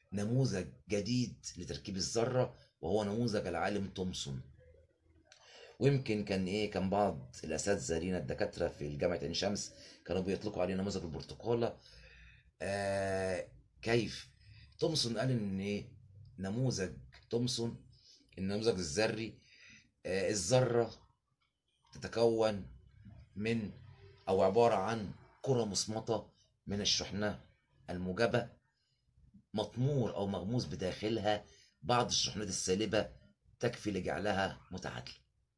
نموذج جديد لتركيب الذرة وهو نموذج العالم تومسون ويمكن كان ايه كان بعض الاساتذه لينا الدكاتره في جامعه عين شمس كانوا بيطلقوا عليه نموذج البرتقاله آه كيف تومسون قال ان إيه؟ نموذج تومسون النموذج الذري آه الذره تتكون من او عباره عن كره مصمته من الشحنه الموجبه مطمور او مغموس بداخلها بعض الشحنات السالبه تكفي لجعلها متعادله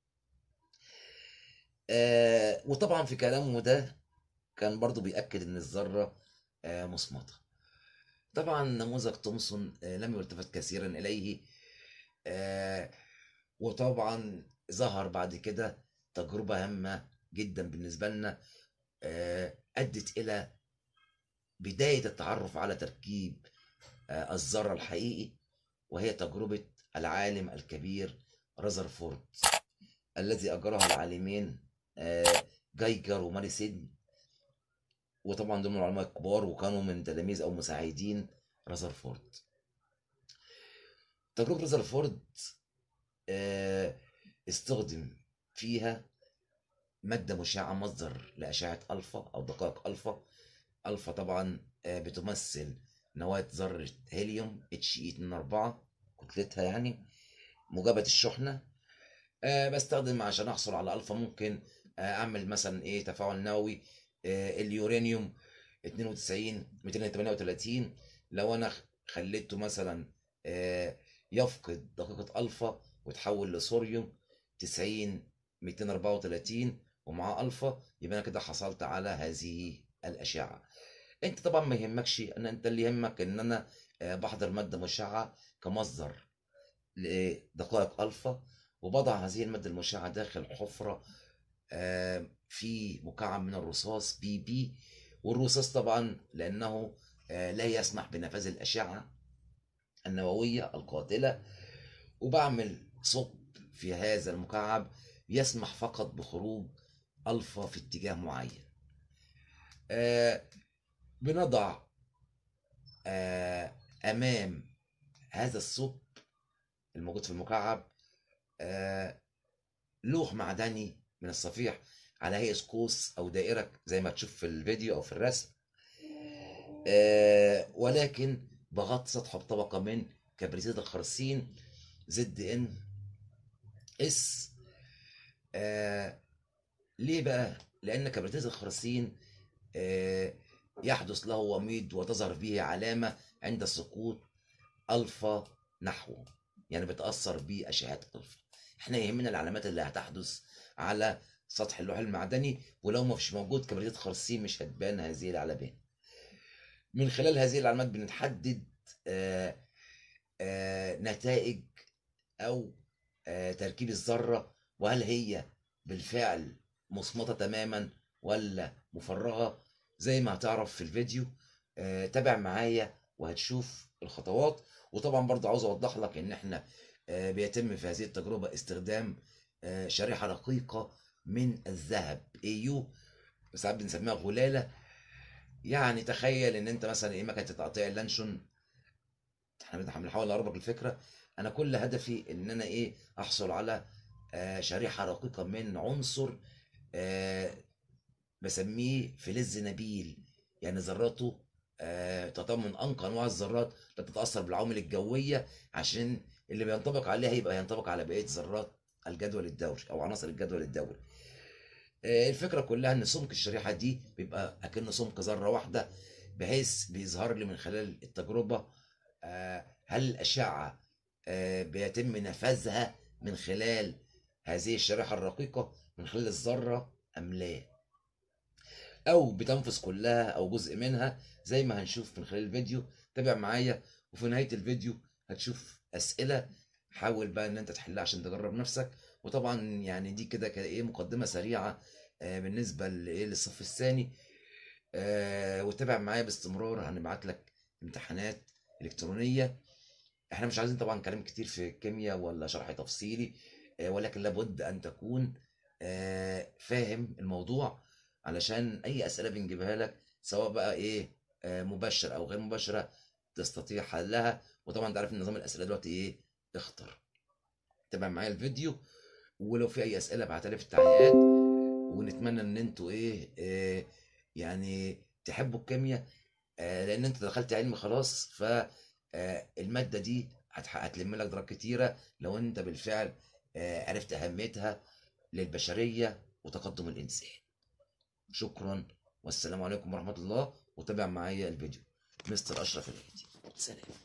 آه وطبعا في كلامه ده كان برضو بيأكد ان الذرة آه مصمتة طبعا نموذج تومسون آه لم يلتفت كثيرا اليه آه وطبعا ظهر بعد كده تجربة هامة جدا بالنسبة لنا آه ادت الى بداية التعرف على تركيب آه الذرة الحقيقي وهي تجربة العالم الكبير رذرفورد الذي أجراها العالمين آه، جايجر وماريسيد وطبعا دول من العلماء الكبار وكانوا من تلاميذ او مساعدين رذرفورد تجربة رذرفورد آه، استخدم فيها مادة مشعة مصدر لأشعة ألفا أو دقائق ألفا ألفا طبعا آه، بتمثل نواة ذرة هيليوم اتش اي 24 كتلتها يعني موجبة الشحنة آه، بستخدم عشان أحصل على ألفا ممكن آه، أعمل مثلا إيه تفاعل نووي آه، اليورانيوم 92 238 لو أنا خليته مثلا آه، يفقد دقيقة ألفا وتحول لصوريوم 90 234 ومعاه ألفا يبقى أنا كده حصلت على هذه الأشعة أنت طبعا ما يهمكش أن أنت اللي يهمك إن أنا آه، بحضر مادة مشعة كمصدر لدقائق ألفا وبضع هذه المادة المشعة داخل حفرة آه، في مكعب من الرصاص بي بي والرصاص طبعا لأنه آه، لا يسمح بنفاذ الأشعة النووية القاتلة وبعمل ثقب في هذا المكعب يسمح فقط بخروج ألفا في اتجاه معين آه، بنضع آه، أمام هذا الثقب الموجود في المكعب آه، لوح معدني من الصفيح على هيئة قوس أو دائرة زي ما تشوف في الفيديو أو في الرسم آه، ولكن بغطي سطحه بطبقة من كبريتات الخرسين زد ان اس آه ليه بقى؟ لأن كبريتات الخرسين آه يحدث له وميض وتظهر به علامة عند سقوط ألفا نحوه يعني بتأثر بأشعة ألفا احنا يهمنا العلامات اللي هتحدث على سطح اللوح المعدني ولو ما فيش موجود كبريتات خرسين مش هتبان هذه العلامات من خلال هذه العلامات بنتحدد آه آه نتائج أو آه تركيب الذرة وهل هي بالفعل مصمتة تماما ولا مفرغة زي ما هتعرف في الفيديو آه تابع معايا وهتشوف الخطوات وطبعا برضه عاوز اوضح لك ان احنا آه بيتم في هذه التجربة استخدام آه شريحة رقيقة من الذهب ايو ساعات بنسميها غلالة يعني تخيل ان انت مثلا ايه مكنه تقطيع اللانشون احنا بنحاول نقرب الفكره انا كل هدفي ان انا ايه احصل على آه شريحه رقيقه من عنصر آه بسميه فلز نبيل يعني ذراته آه تعتبر من انقى انواع الذرات لا تتاثر بالعوامل الجويه عشان اللي بينطبق عليها يبقى ينطبق على بقيه ذرات الجدول الدوري او عناصر الجدول الدوري آه، الفكره كلها ان سمك الشريحه دي بيبقى اكنه سمك ذره واحده بحيث بيظهر لي من خلال التجربه آه، هل الاشعه آه، بيتم نفاذها من خلال هذه الشريحه الرقيقه من خلال الذره ام لا او بتنفذ كلها او جزء منها زي ما هنشوف من خلال الفيديو تابع معايا وفي نهايه الفيديو هتشوف اسئله حاول بقى ان انت تحلها عشان تجرب نفسك وطبعا يعني دي كده كده ايه مقدمه سريعه آه، بالنسبه لايه للصف الثاني آه، وتابع معايا باستمرار هنبعت لك امتحانات الكترونيه احنا مش عايزين طبعا كلام كتير في الكيمياء ولا شرح تفصيلي آه، ولكن لابد ان تكون آه، فاهم الموضوع علشان اي اسئله بنجيبها لك سواء بقى ايه آه، مباشره او غير مباشره تستطيع حلها وطبعا انت عارف ان نظام الاسئله دلوقتي ايه اختر تابع معايا الفيديو ولو في اي اسئله ابعتها لي في التعليقات ونتمنى ان انتوا ايه, إيه يعني تحبوا الكيمياء آه لان انت دخلت علم خلاص ف آه، الماده دي هتح- هتلم لك درجات كتيره لو انت بالفعل آه، عرفت اهميتها للبشريه وتقدم الانسان شكرا والسلام عليكم ورحمه الله وتابع معايا الفيديو مستر اشرف الهادي سلام